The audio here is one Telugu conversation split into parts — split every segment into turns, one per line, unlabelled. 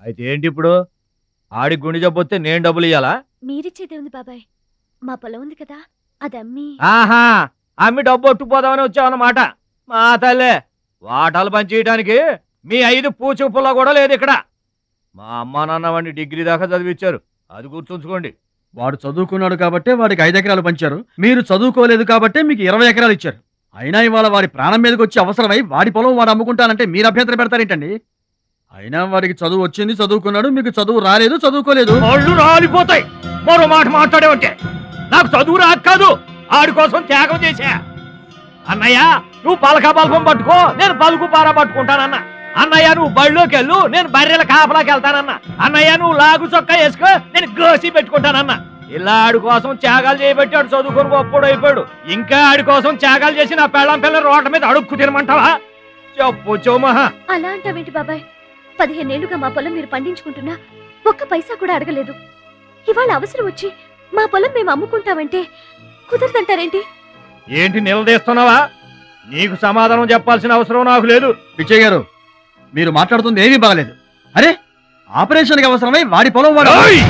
అయితే ఏంటి ఇప్పుడు ఆడి గుండె జబ్బు వస్తే నేను డబ్బులు ఇయ్యాలా
మీరిచ్చేదే ఉంది బాబాయ్ మా పొలం ఉంది కదా అది అమ్మి
ఆహా అమ్మి డబ్బు ఒట్టుకుపోదామని వచ్చావన్నమాట మా తల్లే వాటాలు పంచేయటానికి మీ ఐదు పూచు పుల్ల కూడా లేదు ఇక్కడ మా అమ్మ నాన్న వాడిని డిగ్రీ దాకా చదివించారు అది గుర్తుంచుకోండి
వాడు చదువుకున్నాడు కాబట్టే వాడికి ఐదు ఎకరాలు పంచారు మీరు చదువుకోలేదు కాబట్టే మీకు ఇరవై ఎకరాలు ఇచ్చారు అయినా ఇవాళ వాడి ప్రాణం మీదకి వచ్చి అవసరమై వాడి పొలం వాడు అమ్ముకుంటానంటే మీరు అభ్యంతరం పెడతారేంటండి అయినా వాడికి చదువు వచ్చింది చదువుకున్నాడు మీకు చదువు రాలేదు చదువుకోలేదు
ఒళ్ళు రాలిపోతాయి మరో మాట మాట్లాడేవంటే నాకు చదువు రాక కాదు ఆడి కోసం త్యాగం చేశా అన్నయ్య నువ్వు పలక బల్పం పట్టుకో నేను పలుకు పార పట్టుకుంటానన్న అన్నయ్య నువ్వు బళ్ళోకి వెళ్ళు నేను బర్రెల కాపలాకి వెళ్తానన్న అన్నయ్య నువ్వు లాగు చొక్కా వేసుకో నేను గోసి పెట్టుకుంటానన్న ఇలా ఆడి కోసం త్యాగాలు చేయబట్టి ఆడు చదువుకొని గొప్పడు అయిపోయాడు ఇంకా ఆడి కోసం త్యాగాలు చేసి నా పెళ్ళం పిల్ల రోడ్ల మీద అడుక్కు తినమంటావా చెప్పు చోమహా
అలా అంటావేంటి బాబాయ్ పదిహేనేళ్లుగా మా పొలం మీరు పండించుకుంటున్నా ఒక్క పైసా కూడా అడగలేదు ఇవాళ అవసరం వచ్చి మా పొలం మేము అమ్ముకుంటామంటే కుదరదంటారేంటి
ఏంటి నిలదీస్తున్నావా నీకు సమాధానం చెప్పాల్సిన అవసరం నాకు లేదు
పిచ్చయ్య గారు మీరు మాట్లాడుతుంది ఏమీ బాగలేదు అరే ఆపరేషన్కి అవసరమై వాడి పొలం వాడు
ఓయ్!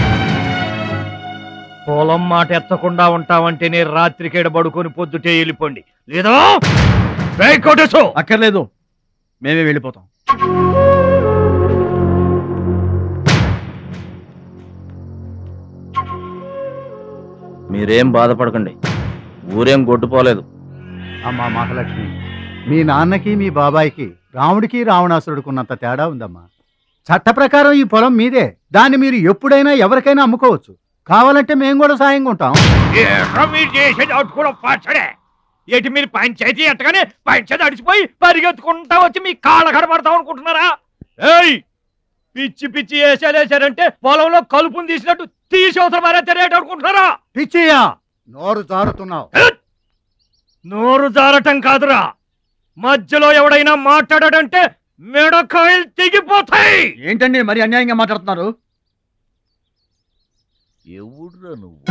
పొలం మాట ఎత్తకుండా ఉంటావంటే నేను రాత్రికేడ పడుకొని పొద్దుటే వెళ్ళిపోండి లేదా రేయ్ కోటేశు!
అక్కర్లేదు మేమే వెళ్ళిపోతాం
మీరేం బాధపడకండి ఊరేం గొడ్డుపోలేదు
అమ్మా మహాలక్ష్మి మీ నాన్నకి మీ బాబాయికి రాముడికి రావణాసురుడుకున్నంత తేడా ఉందమ్మా చట్ట ప్రకారం ఈ పొలం మీదే దాన్ని మీరు ఎప్పుడైనా ఎవరికైనా అమ్ముకోవచ్చు కావాలంటే మేము కూడా సాయంగా ఉంటాం
ఏట్రా మీరు చేసేది అట్టుకోవడం పచ్చడే ఏటి మీరు పంచాయతీ ఎట్టగానే పంచాయతీ అడిచిపోయి పరిగెత్తుకుంటా వచ్చి మీ కాళ్ళ కడబడతాం అనుకుంటున్నారా ఏయ్ పిచ్చి పిచ్చి వేసారేసారంటే పొలంలో కలుపుని తీసినట్టు తీసి అవసరం మరే తెలియట అనుకుంటున్నారా
పిచ్చియా నోరు జారుతున్నావు
నోరు జారటం కాదురా మధ్యలో ఎవడైనా మాట్లాడాడంటే మెడకాయలు తెగిపోతాయి
ఏంటండి మరి అన్యాయంగా మాట్లాడుతున్నారు
ఎవడ్రా నువ్వు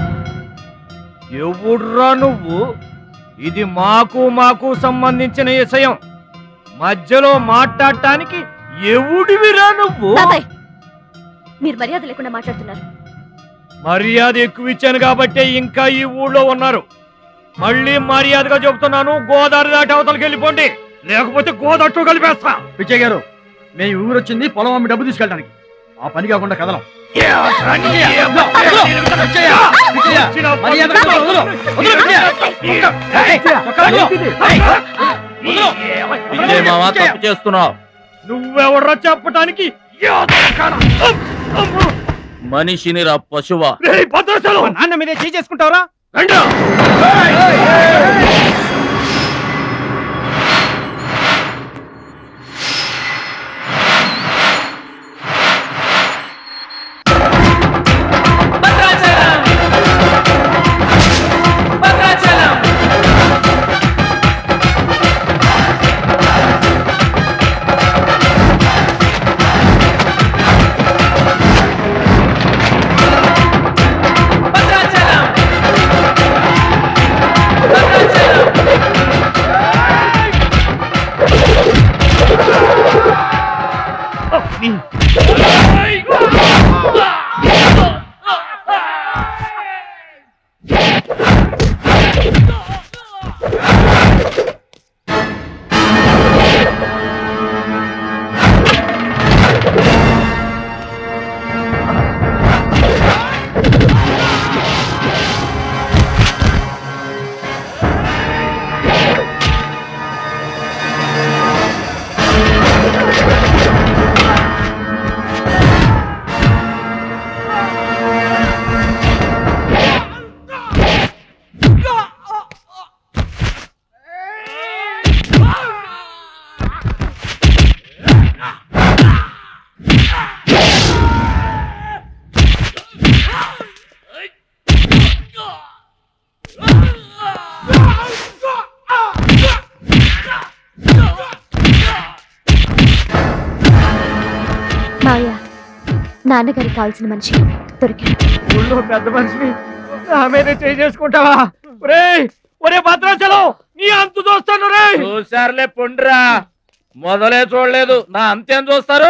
ఎవడ్రా నువ్వు ఇది మాకు మాకు సంబంధించిన విషయం మధ్యలో మాట్లాడటానికి ఎవడివిరా నువ్వు
బాబాయ్ మీరు మర్యాద లేకుండా మాట్లాడుతున్నారు
మర్యాద ఎక్కువ ఇచ్చాను కాబట్టే ఇంకా ఈ ఊళ్ళో ఉన్నారు మళ్ళీ మర్యాదగా చెబుతున్నాను గోదావరి దాటి అవతలకి వెళ్ళిపోండి లేకపోతే గోదట్టు కలిపేస్తా
పిచ్చయ్య గారు మేము ఈ ఊరు వచ్చింది పొలం అమ్మి డబ్బు తీసుకెళ్ళడానికి ఆ పని కాకుండా కదలం
ఇదే మావా తప్పు చేస్తున్నావు
నువ్వెవడ్రా చెప్పటానికి
మనిషిని రా పశువా
నాన్న మీదే చేసుకుంటావరా
మావయ్య నాన్నగారికి కావాల్సిన మనిషి దొరికాడు
ఊళ్ళో పెద్ద మనిషిని నా మీదే చేసుకుంటావా ఒరే ఒరే భద్రాచలం నీ అంతు చూస్తాను రే
చూసారులే పొండ్రా మొదలే చూడలేదు నా అంతేం చూస్తారు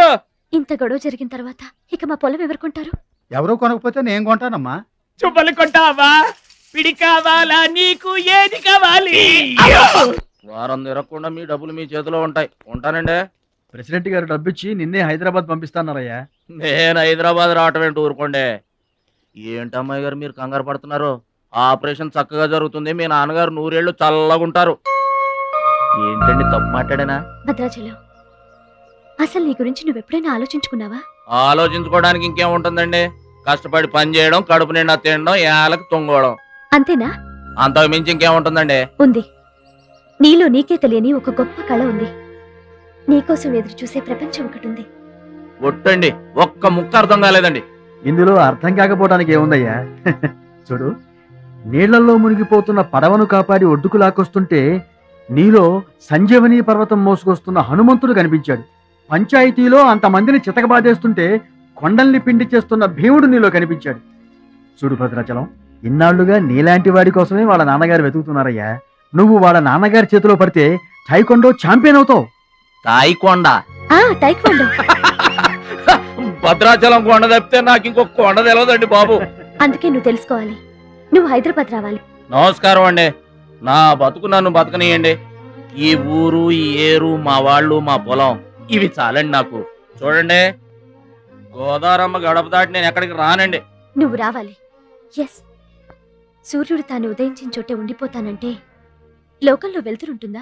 ఇంత గొడవ జరిగిన తర్వాత ఇక మా పొలం ఎవరు కొంటారు
ఎవరో కొనకపోతే నేను కొంటానమ్మా
చుబ్బలు కొంటావా పిడి కావాలా నీకు ఏది కావాలి
వారం తిరగకుండా మీ డబ్బులు మీ చేతిలో ఉంటాయి ఉంటానండి
ప్రెసిడెంట్ గారు డబ్బిచ్చి నిన్నే హైదరాబాద్ పంపిస్తాన్నారయ్యా
నేను హైదరాబాద్ రావటం ఏంటి ఊరుకోండి ఏంటమ్మాయి గారు మీరు కంగారు పడుతున్నారు ఆపరేషన్ చక్కగా జరుగుతుంది మీ నాన్నగారు నూరేళ్లు చల్లగా ఉంటారు ఏంటండి తప్పు మాట్లాడానా
భద్రాచలం అసలు నీ గురించి నువ్వెప్పుడైనా ఆలోచించుకున్నావా
ఆలోచించుకోవడానికి ఇంకేం ఉంటుందండి కష్టపడి పని చేయడం కడుపు నిండా తినడం ఏళ్ళకి తొంగోవడం
అంతేనా
అంతకు మించి ఇంకేం ఉంటుందండి
ఉంది నీలో నీకే తెలియని ఒక గొప్ప కళ ఉంది నీకోసం ఎదురు చూసే ప్రపంచం ఒకటి ఉంది
ఒట్టండి ఒక్క ముక్క అర్థం కాలేదండి
ఇందులో అర్థం కాకపోవడానికి ఏముందయ్యా చూడు నీళ్లలో మునిగిపోతున్న పడవను కాపాడి ఒడ్డుకు లాక్కొస్తుంటే నీలో సంజీవని పర్వతం మోసుకొస్తున్న హనుమంతుడు కనిపించాడు పంచాయతీలో అంతమందిని చితకబాదేస్తుంటే కొండల్ని పిండి చేస్తున్న భీముడు నీలో కనిపించాడు చూడు భద్రాచలం ఇన్నాళ్లుగా నీలాంటి వాడి కోసమే వాళ్ళ నాన్నగారు వెతుకుతున్నారయ్యా నువ్వు వాళ్ళ నాన్నగారి చేతిలో పడితే టైకొండో ఛాంపియన్ అవుతావు
తాయికొండ
ఆ టైక్వాండో
భద్రాచలం కొండ తప్పితే నాకు ఇంకొక కొండ తెలియదండి బాబు
అందుకే నువ్వు తెలుసుకోవాలి నువ్వు హైదరాబాద్ రావాలి
నమస్కారం అండి నా బతుకు నన్ను బతకనియండి ఈ ఊరు ఈ ఏరు మా వాళ్ళు మా పొలం ఇవి చాలండి నాకు చూడండి గోదావరమ్మ గడప దాటి నేను ఎక్కడికి రానండి
నువ్వు రావాలి ఎస్ సూర్యుడు తాను ఉదయించిన చోటే ఉండిపోతానంటే లోకంలో వెళ్తురుంటుందా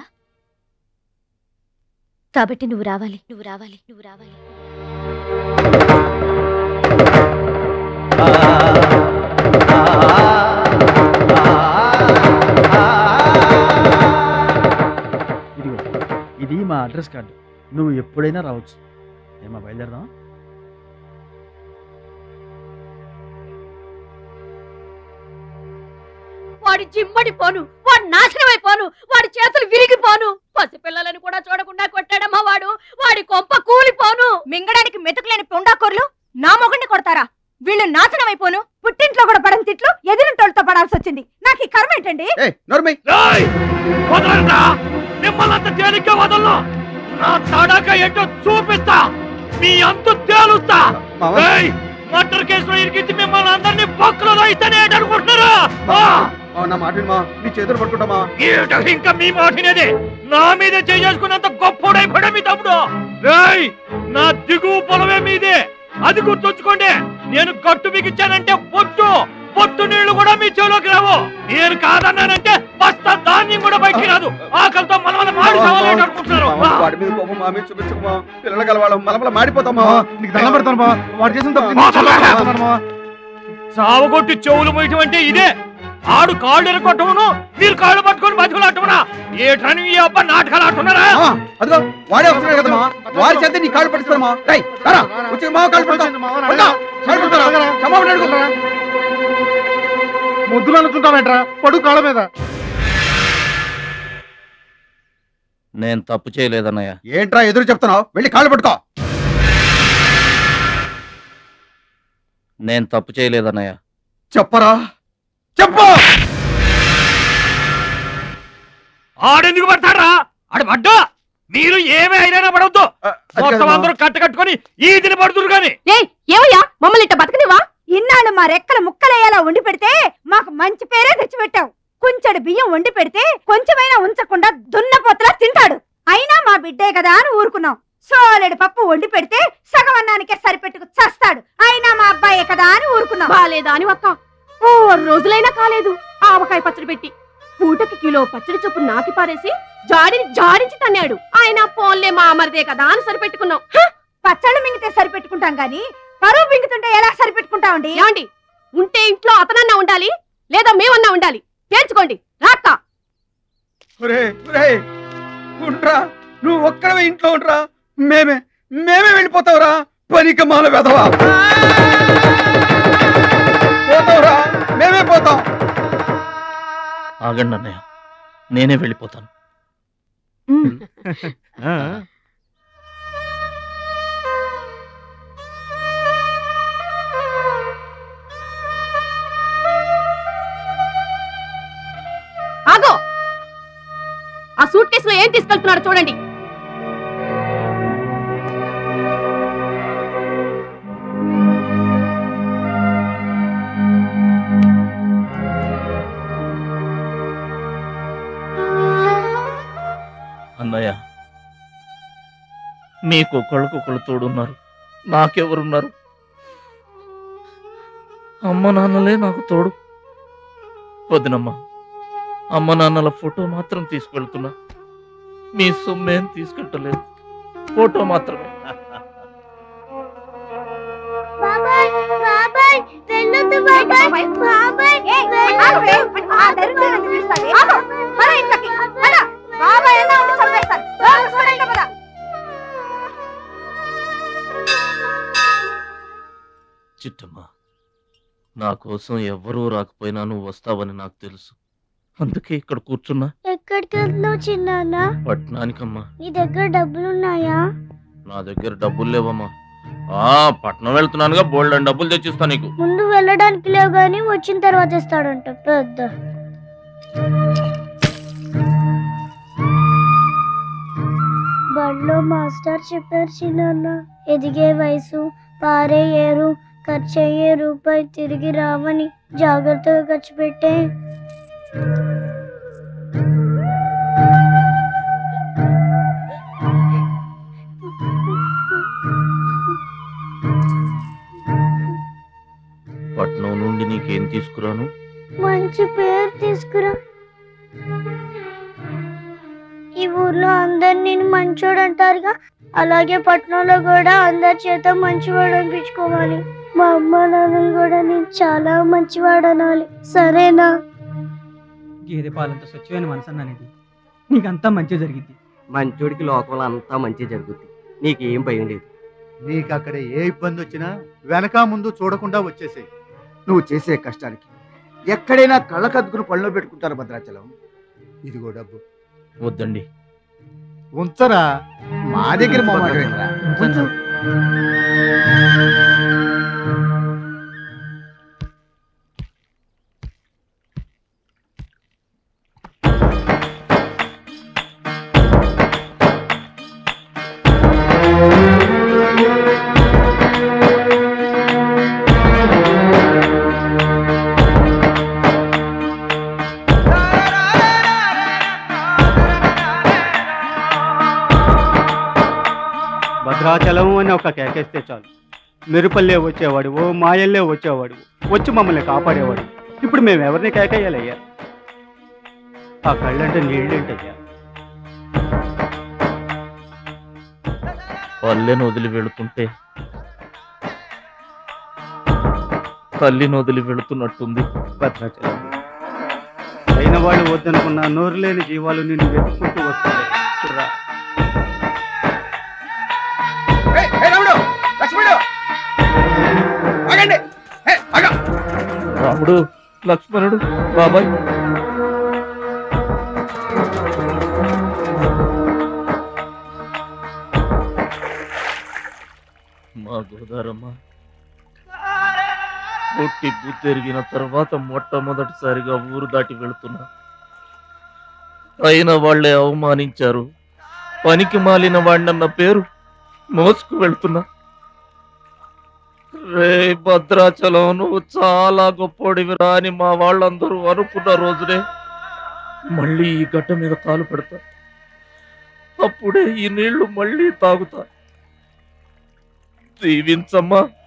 కాబట్టి నువ్వు రావాలి నువ్వు రావాలి నువ్వు రావాలి
ఇదిగో ఇది మా అడ్రస్ కార్డు నువ్వు ఎప్పుడైనా రావచ్చు ఏమా బయలుదేరదాం
వాడి జిమ్మడి పోను వాడు నాశనమైపోను వాడి చేతులు విరిగిపోను పసిపిల్లలను కూడా చూడకుండా కొట్టాడమ్మా వాడు వాడి కొంప కూలిపోను మింగడానికి మెతుకులేని పొండాకూరలు నా మొగుడిని కొడతారా వీళ్ళు నాశనమైపోను పుట్టింట్లో కూడా పడని తిట్లు ఎదిరింటోళ్ళతో పడాల్సి వచ్చింది నాకు ఈ కర్మ ఏంటండి
ఏయ్! వదలండ్రా! మిమ్మల్ని అంత తేలిగ్గా వదలను నా తడాక ఏంటో చూపిస్తా మీ అంతు తేలుస్తా ఏయ్! మర్డర్ కేసులో ఇరికించి మిమ్మల్ని అందరినీ బొక్కలో రాయిస్తానే అనుకుంటున్నారా ఆ!
నా మాట నీ చేతులు పట్టుకుంటామా
ఈట ఇంకా మీ మాటినదే నా మీద చేసుకున్నంత గొప్పోడైపోయా మీ తమ్ముడు రేయ్ నా దిగువ పొలమే మీదే అది గుర్తుంచుకోండి నేను గట్టు బిగించానంటే పొట్టు పొట్టు నీళ్లు కూడా మీ చెవులోకి రావు నేను కాదన్నానంటే బస్తా ధాన్యం కూడా బయటికి రాదు ఆకలితో మనమల మాడి సవాలేంటి అనుకుంటున్నారు ఆ.
వాడి మీద కోపం మా మీద చూపించకమా పిల్లలు గలవాళ్ళం మలమల మాడిపోతామా
నీకు దండం పెడతాను బా వాడు చేసిన తప్పు
మా తల్లి. సావగొట్టి చెవులు మొయటం అంటే ఇదే ఆడు కాళ్ళు ఎరగొట్టమును మీరు కాళ్ళు పట్టుకొని బతుకులాటమునా ఏటని ఈ అబ్బా నాటకాలు ఆడుతున్నారా
అదిగో వాడే వస్తున్నాడు కదమ్మా వాడి చేత నీ కాళ్ళు పట్టిస్తామా రై రా వచ్చి మా కాళ్ళు పడతాం పడతాం. కాళ్ళు పడతారా క్షమాపణ అడుగు.
ముద్దులు అనుకుంటామేట్రా పడు కాళ్ళ మీద
నేను తప్పు చేయలేదన్నయ్య
ఏంట్రా ఎదురు చెప్తున్నావు వెళ్ళి కాళ్ళు పట్టుకో
నేను తప్పు చేయలేదన్నయ్య
చెప్పరా చెప్పు
ఆడెందుకు పడతారా ఆడు పడ్డా మీరు ఏమీ అయినా పడవద్దు
అది
మొత్తం
కాదమ్మా.
అందరూ కట్ట కట్టుకొని ఈదిని పడుతురు గాని
ఏయ్ ఏమయ్యా మమ్మల్ని ఇట్ట బతకనివా ఇన్నాళ్ళు మా రెక్కల ముక్కలయ్యేలా వండి పెడితే మాకు మంచి పేరే తెచ్చిపెట్టావు కొంచెడు బియ్యం వండి పెడితే కొంచెమైనా ఉంచకుండా దున్నపోతలా తింటాడు అయినా మా బిడ్డే కదా అని ఊరుకున్నాం సోలెడు పప్పు వండి పెడితే సగం అన్నానికే సరిపెట్టుకు చస్తాడు అయినా మా అబ్బాయే కదా అని ఊరుకున్నాం బాలేదా అని ఒక్క ఓ రోజులైనా కాలేదు ఆవకాయ పచ్చడి పెట్టి పూటకి కిలో పచ్చడి చొప్పు నాకి పారేసి జాడిని జాడించి తన్నాడు ఆయన పోన్లే మా అమరిదే కదా అని సరిపెట్టుకున్నాం పచ్చళ్ళు మింగితే సరిపెట్టుకుంటాం గాని పరువు మింగుతుంటే ఎలా సరిపెట్టుకుంటామండి ఏమండి ఉంటే ఇంట్లో అతనన్నా ఉండాలి లేదా మేమన్నా ఉండాలి తేల్చుకోండి రాక్క
ఒరే ఒరే ఉండ్రా నువ్వు ఒక్కడవే ఇంట్లో ఉండ్రా మేమే మేమే వెళ్ళిపోతావురా పనిక మాల వెధవా పోతావురా మేమే పోతాం
ఆగండి అన్నయ్య నేనే వెళ్ళిపోతాను
ఆగో ఆ సూట్ కేసులో ఏం తీసుకెళ్తున్నారో చూడండి
నీకొకళ్ళకొకళ్ళు తోడున్నారు నాకెవరున్నారు అమ్మ నాన్నలే నాకు తోడు వదినమ్మా అమ్మ నాన్నల ఫోటో మాత్రం తీసుకెళ్తున్నా మీ సొమ్మేం తీసుకెళ్ళలేదు ఫోటో మాత్రమే
బాబాయ్ బాబాయ్ వెళ్ళొద్దు బాబాయ్ బాబాయ్
ఆగవే, ఆ దరిద్రులను పిలుస్తావే? ఆగు, పద ఇంట్లోకి, పద. బాబాయ్ అన్నా ఉండి చంపేస్తాను. లోపలికి చూడండి, పద.
చిట్టమ్మ నా కోసం ఎవ్వరూ రాకపోయినా నువ్వు వస్తావని నాకు తెలుసు అందుకే ఇక్కడ కూర్చున్నా
ఎక్కడికి వెళ్తున్నావు చిన్నాన్న
పట్నానికమ్మా
నీ దగ్గర డబ్బులున్నాయా
నా దగ్గర డబ్బులు లేవమ్మా ఆ పట్నం వెళ్తున్నానుగా బోల్డ్ అని డబ్బులు తెచ్చిస్తా నీకు
ముందు వెళ్ళడానికి లేవు గాని వచ్చిన తర్వాత ఇస్తాడంట పెద్ద బడిలో మాస్టర్ చెప్పారు చిన్న ఎదిగే వయసు పారే ఏరు ఖర్చు అయ్యే రూపాయి తిరిగి రావని జాగ్రత్తగా ఖర్చు పెట్టే
పట్నం నుండి నీకేం తీసుకురాను
మంచి పేరు తీసుకురా ఈ ఊర్లో అందరు నేను మంచోడు అంటారుగా అలాగే పట్టణంలో కూడా అందరి చేత మంచివాడు అనిపించుకోవాలి మా అమ్మ నాన్నలు కూడా నేను చాలా మంచివాడు అనాలి సరేనా
గేదె పాలంత స్వచ్ఛమైన మనసు అన్నది నీకంతా మంచి జరిగింది
మంచోడికి లోకంలో అంతా మంచి జరుగుద్ది నీకేం భయం లేదు
నీకు అక్కడ ఏ ఇబ్బంది వచ్చినా వెనక ముందు చూడకుండా వచ్చేసేయ్
నువ్వు చేసే కష్టానికి ఎక్కడైనా కళ్ళకద్దుకుని పళ్ళలో పెట్టుకుంటారు భద్రాచలం
ఇదిగో డబ్బు
వద్దండి
ఉంచరా
మా దగ్గర మొహమాటం ఏంట్రా?
ఉంచు.
భద్రాచలం అని ఒక కేకేస్తే చాలు మెరుపల్లే వచ్చేవాడు ఓ మాయల్లే వచ్చేవాడు వచ్చి మమ్మల్ని కాపాడేవాడు ఇప్పుడు మేము ఎవరిని కేకేయాలయ్యా ఆ కళ్ళంటే నీళ్ళేంటయ్యా
పల్లెను వదిలి వెళుతుంటే తల్లిని వదిలి వెళుతున్నట్టుంది
భద్రాచలం అయిన వాళ్ళు వద్దనుకున్న నోరు లేని జీవాలు నిన్ను వెతుక్కుంటూ వస్తాయి చూడరా.
ఏయ్, ఏయ్, రాముడు లక్ష్మణుడు ఆగండి ఏయ్, ఆగ
రాముడు లక్ష్మణుడు బాబాయ్ మా గోదారమ్మ పుట్టి బుద్ధెరిగిన తర్వాత మొట్టమొదటిసారిగా ఊరు దాటి వెళుతున్నా అయిన వాళ్ళే అవమానించారు పనికి మాలిన వాడినన్న పేరు మోసుకు వెళ్తున్నా రే భద్రాచలం నువ్వు చాలా గొప్పోడివిరా అని మా వాళ్ళందరూ అనుకున్న రోజునే మళ్ళీ ఈ గడ్డ మీద కాలు పెడతా అప్పుడే ఈ నీళ్లు మళ్ళీ తాగుతా దీవించమ్మా